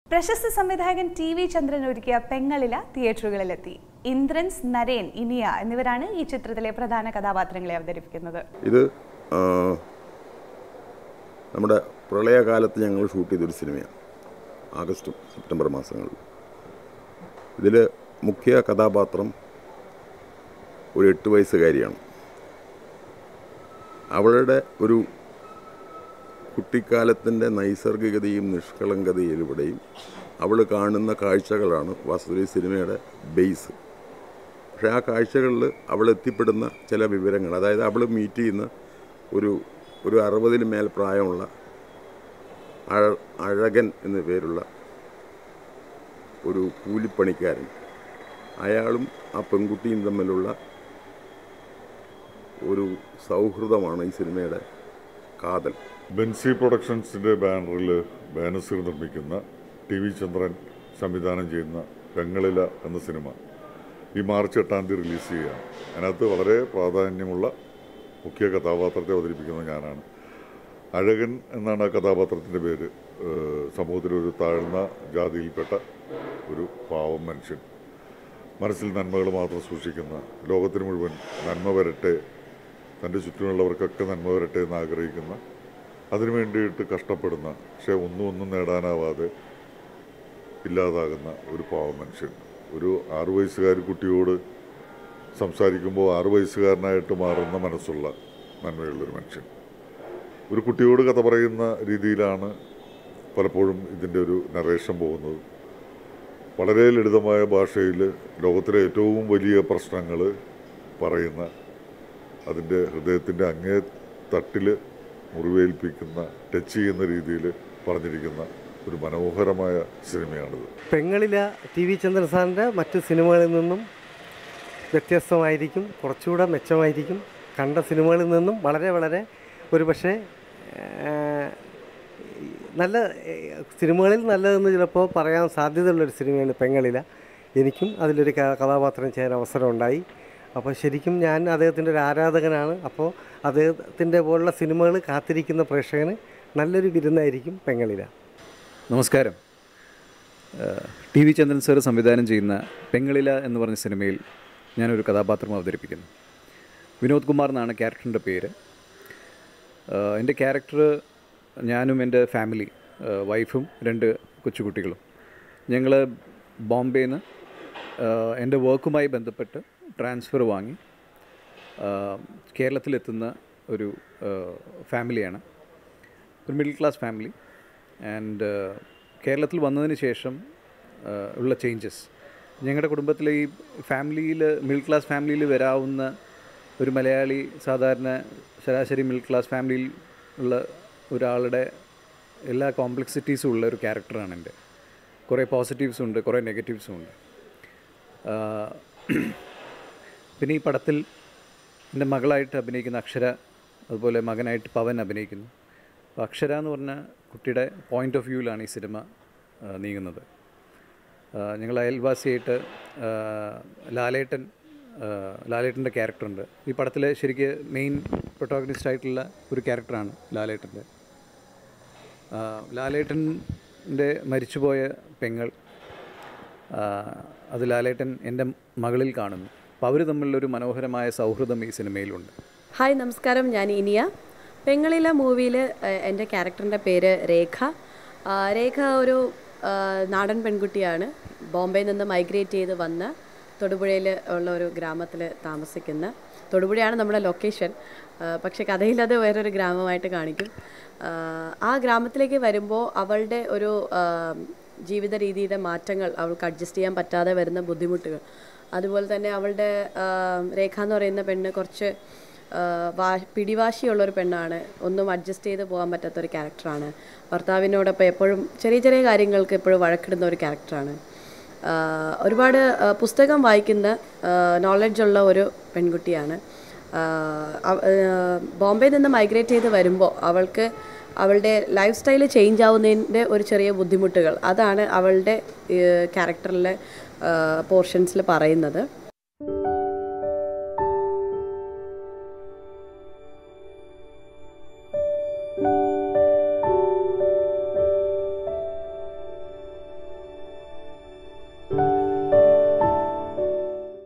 പ്രശസ്ത സംവിധായകൻ T V ചന്ദ്രൻ ഒരുക്കിയ പെങ്ങളില തിയേറ്ററുകളിലെത്തി ഇന്ദ്രൻസ് നരേൻ ഇനിയ എന്നിവരാണ് ഈ ചിത്രത്തിലെ പ്രധാന കഥാപാത്രങ്ങളെ അവതരിപ്പിക്കുന്നത് ഇത് ആ, നമ്മുടെ പ്രളയകാലത്ത് ഞങ്ങൾ ഷൂട്ട് ചെയ്തൊരു സിനിമയാണ് ആഗസ്റ്റ് സെപ്റ്റംബർ മാസങ്ങളിൽ ഇതിൽ മുഖ്യ കഥാപാത്രം ഒരു എട്ട് വയസ്സുകാരിയാണ് അവളുടെ ഒരു കുട്ടിക്കാലത്തിൻ്റെ നൈസർഗികതയും നിഷ്കളങ്കതയിലൂടെയും അവൾ കാണുന്ന കാഴ്ചകളാണ് വാസ്തവത്തിൽ ഈ സിനിമയുടെ ബേസ് പക്ഷേ ആ കാഴ്ചകളിൽ അവൾ എത്തിപ്പെടുന്ന ചില വിവരങ്ങൾ അതായത് അവൾ മീറ്റ് ചെയ്യുന്ന ഒരു ഒരു അറുപതിന് മേൽ പ്രായമുള്ള അഴ അഴകൻ എന്നു പേരുള്ള ഒരു കൂലിപ്പണിക്കാരൻ അയാളും ആ പെൺകുട്ടിയും തമ്മിലുള്ള ഒരു സൗഹൃദമാണ് ഈ സിനിമയുടെ കാതൽ ബെൻസി പ്രൊഡക്ഷൻസിൻ്റെ ബാനറിൽ ബാനസീർ നിർമ്മിക്കുന്ന ടി വി ചന്ദ്രൻ സംവിധാനം ചെയ്യുന്ന പെങ്ങളില എന്ന സിനിമ ഈ മാർച്ച് എട്ടാം തീയതി റിലീസ് ചെയ്യുകയാണ് അതിനകത്ത് വളരെ പ്രാധാന്യമുള്ള മുഖ്യ കഥാപാത്രത്തെ അവതരിപ്പിക്കുന്നത് ഞാനാണ് അഴകൻ എന്നാണ് ആ കഥാപാത്രത്തിൻ്റെ പേര് ഏഹ് സമൂഹത്തിലെ ഒരു താഴ്ന്ന ജാതിയിൽപ്പെട്ട ഒരു പാവം മനുഷ്യൻ മനസ്സിൽ നന്മകൾ മാത്രം സൂക്ഷിക്കുന്ന ലോകത്തിന് മുഴുവൻ നന്മ വരട്ടെ തൻ്റെ ചുറ്റുമുള്ളവർക്കൊക്കെ നന്മ വരട്ടെ എന്ന് ആഗ്രഹിക്കുന്ന അതിനു വേണ്ടിയിട്ട് കഷ്ടപ്പെടുന്ന പക്ഷേ ഒന്നും ഒന്നും നേടാനാവാതെ ഇല്ലാതാകുന്ന ഒരു പാവം മനുഷ്യൻ ഒരു ആറു വയസ്സുകാരി കുട്ടിയോട് സംസാരിക്കുമ്പോൾ ആറു വയസ്സുകാരനായിട്ട് മാറുന്ന മനസ്സുള്ള നന്മയുള്ളൊരു മനുഷ്യൻ ഒരു കുട്ടിയോട് കഥ പറയുന്ന രീതിയിലാണ് പലപ്പോഴും ഇതിൻ്റെ ഒരു നറേഷൻ പോകുന്നത് വളരെ ലളിതമായ ഭാഷയിൽ ലോകത്തിലെ ഏറ്റവും വലിയ പ്രശ്നങ്ങൾ പറയുന്ന അതിൻ്റെ ഹൃദയത്തിൻ്റെ അങ്ങേ തട്ടിൽ മുറിവേൽപ്പിക്കുന്ന ടച്ച് ചെയ്യുന്ന രീതിയിൽ പറഞ്ഞിരിക്കുന്ന ഒരു മനോഹരമായ സിനിമയാണിത് പെങ്ങളില ടി വി ചന്ദ്രൻ സാറിൻ്റെ മറ്റ് സിനിമകളിൽ നിന്നും വ്യത്യസ്തമായിരിക്കും കുറച്ചുകൂടെ മെച്ചമായിരിക്കും കണ്ട സിനിമകളിൽ നിന്നും വളരെ വളരെ ഒരു പക്ഷേ നല്ല ഏഹ്, സിനിമകളിൽ നല്ലതെന്ന് ചിലപ്പോൾ പറയാൻ സാധ്യതയുള്ളൊരു സിനിമയാണ് പെങ്ങളില എനിക്കും അതിലൊരു ക- കഥാപാത്രം ചെയ്യാൻ അവസരമുണ്ടായി അപ്പോൾ ശരിക്കും ഞാൻ അദ്ദേഹത്തിൻ്റെ ഒരു ആരാധകനാണ് അപ്പോൾ അദ്ദേഹത്തിൻ്റെ പോലുള്ള സിനിമകൾ കാത്തിരിക്കുന്ന പ്രേക്ഷകന് നല്ലൊരു വിരുന്നായിരിക്കും പെങ്ങളില നമസ്കാരം ടി വി ചന്ദ്രൻ സാർ സംവിധാനം ചെയ്യുന്ന പെങ്ങളില എന്ന് പറഞ്ഞ സിനിമയിൽ ഞാനൊരു കഥാപാത്രം അവതരിപ്പിക്കുന്നു വിനോദ് കുമാർ എന്നാണ് ക്യാരക്ടറിൻ്റെ പേര് ആഹ് എൻ്റെ ക്യാരക്ടർ ഞാനും എൻ്റെ ഫാമിലി ആഹ് വൈഫും രണ്ട് കൊച്ചുകുട്ടികളും ഞങ്ങൾ ബോംബെയിൽ നിന്ന് എൻ്റെ വർക്കുമായി ബന്ധപ്പെട്ട് ട്രാൻസ്ഫർ വാങ്ങി ആഹ് കേരളത്തിലെത്തുന്ന ഒരു ആഹ് ഫാമിലിയാണ് ഒരു മിഡിൽ ക്ലാസ് ഫാമിലി ആൻഡ് കേരളത്തിൽ വന്നതിന് ശേഷം ആ, ഉള്ള ചേഞ്ചസ് ഞങ്ങളുടെ കുടുംബത്തിലെ ഈ ഫാമിലിയിൽ മിഡിൽ ക്ലാസ് ഫാമിലിയിൽ വരാവുന്ന ഒരു മലയാളി സാധാരണ ശരാശരി മിഡിൽ ക്ലാസ് ഫാമിലിയിൽ ഉള്ള ഒരാളുടെ എല്ലാ കോംപ്ലക്സിറ്റീസും ഉള്ള ഒരു ക്യാരക്ടറാണ് എൻ്റെ കുറേ പോസിറ്റീവ്സും ഉണ്ട് കുറേ നെഗറ്റീവ്സും ഉണ്ട് ആ, പിന്നെ ഈ പടത്തിൽ എൻ്റെ മകളായിട്ട് അഭിനയിക്കുന്ന അക്ഷര അതുപോലെ മകനായിട്ട് പവൻ അഭിനയിക്കുന്നു അപ്പോൾ അക്ഷര എന്ന് പറഞ്ഞ കുട്ടിയുടെ പോയിൻ്റ് ഓഫ് വ്യൂവിലാണ് ഈ സിനിമ ആ, നീങ്ങുന്നത് ആ, ഞങ്ങൾ അയൽവാസിയായിട്ട് ആ, ലാലേട്ടൻ ആ, ലാലേട്ടൻ്റെ ക്യാരക്ടറുണ്ട് ഈ പടത്തിലെ ശരിക്ക് മെയിൻ പ്രൊട്ടോഗനിസ്റ്റ് ആയിട്ടുള്ള ഒരു ക്യാരക്ടറാണ് ലാലേട്ടൻ്റെ ആ, ലാലേട്ടൻ്റെ മരിച്ചുപോയ പെങ്ങൾ ആ, അത് ലാലേട്ടൻ എൻ്റെ മകളിൽ കാണുന്നു അപ്പോൾ അവർ തമ്മിലുള്ളൊരു മനോഹരമായ സൗഹൃദം ഈ സിനിമയിലുണ്ട് ഹായ് നമസ്കാരം ഞാൻ ഇനിയ പെങ്ങളില മൂവിയിൽ എൻ്റെ ക്യാരക്ടറിൻ്റെ പേര് രേഖ ആ, രേഖ ഒരു ആ, നാടൻ പെൺകുട്ടിയാണ് ബോംബെയിൽ നിന്ന് മൈഗ്രേറ്റ് ചെയ്ത് വന്ന് തൊടുപുഴയിൽ ഉള്ള ഒരു ഗ്രാമത്തിൽ താമസിക്കുന്ന തൊടുപുഴയാണ് നമ്മുടെ ലൊക്കേഷൻ ആ, പക്ഷേ കഥയിൽ അത് വേറൊരു ഗ്രാമമായിട്ട് കാണിക്കും ആ, ആ ഗ്രാമത്തിലേക്ക് വരുമ്പോൾ അവളുടെ ഒരു ആ, ജീവിത രീതിയുടെ മാറ്റങ്ങൾ അവൾക്ക് അഡ്ജസ്റ്റ് ചെയ്യാൻ പറ്റാതെ വരുന്ന ബുദ്ധിമുട്ടുകൾ അതുപോലെ തന്നെ അവളുടെ ആ, രേഖ എന്ന് പറയുന്ന പെണ്ണ് കുറച്ച് ആ, വാ പിടിവാശിയുള്ള ഒരു പെണ്ണാണ് ഒന്നും അഡ്ജസ്റ്റ് ചെയ്ത് പോകാൻ പറ്റാത്ത ഒരു ക്യാരക്ടറാണ് ഭർത്താവിനോടൊപ്പം എപ്പോഴും ചെറിയ ചെറിയ കാര്യങ്ങൾക്ക് എപ്പോഴും വഴക്കിടുന്ന ഒരു ക്യാരക്ടറാണ് ആ, ഒരുപാട് ആ, പുസ്തകം വായിക്കുന്ന നോളജ് ഉള്ള ഒരു പെൺകുട്ടിയാണ് ആ, അവ- ആ, ബോംബെയിൽ നിന്ന് മൈഗ്രേറ്റ് ചെയ്ത് വരുമ്പോൾ അവൾക്ക് അവളുടെ ലൈഫ് സ്റ്റൈൽ ചേഞ്ച് ആവുന്നതിൻ്റെ ഒരു ചെറിയ ബുദ്ധിമുട്ടുകൾ അതാണ് അവളുടെ ക്യാരക്ടറിലെ പോർഷൻസിൽ പറയുന്നത്